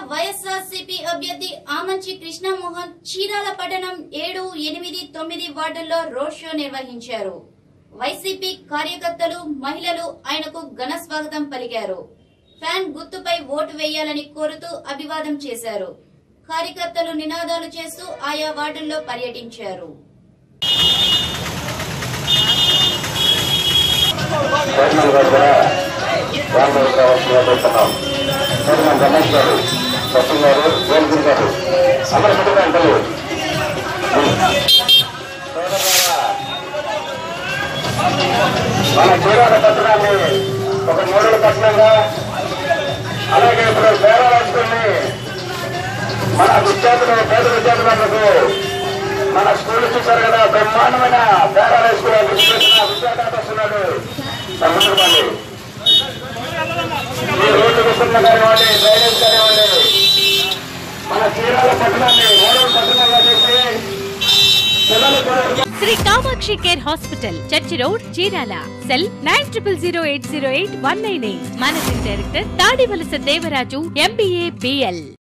వైఎస్ఆర్సీపీ అభ్యర్థి ఆమంచి కృష్ణమోహన్ చీరాల పట్టణం ఏడు ఎనిమిది తొమ్మిది వార్డుల్లో రోడ్ షో నిర్వహించారు వైసీపీ కార్యకర్తలు మహిళలు ఆయనకు ఘన స్వాగతం పలికారు ఫ్యాన్ గుర్తుపై ఓటు వేయాలని కోరుతూ అభివాదం చేశారు కార్యకర్తలు నినాదాలు చేస్తూ ఆయా వార్డుల్లో పర్యటించారు చైర్మన్ గారు కూడా రామరావు కావాల్సిందిగా పెడుతున్నాం చైర్మన్ రమేష్ గారు సత్యం గారు వేలుగురి గారు అందరూ పెట్టుకోండి తల్లి మన చీరాల పట్టణాన్ని ఒక మూడల పట్టణంగా అలాగే ఇప్పుడు పేర రాసుకుని మన విద్యార్థులు పేద విద్యార్థులకు మన స్కూల్ చూశారు కదా బ్రహ్మాండమైన పేరాల స్కూల్ విద్యార్థి వస్తున్నాడు సంబంధపడి ఈ రోడ్డు విస్తరణ కానివ్వండి డ్రైనేజ్ కానివ్వండి మన చీరాల పట్టణాన్ని మూడవ పట్టణంగా చేసి పిల్లలు కూడా Shri Kamakshi care hospital church road Chirala cell nine triple zero eight zero eight one nine eight managing director Tadivalasa Devaraju MBA BL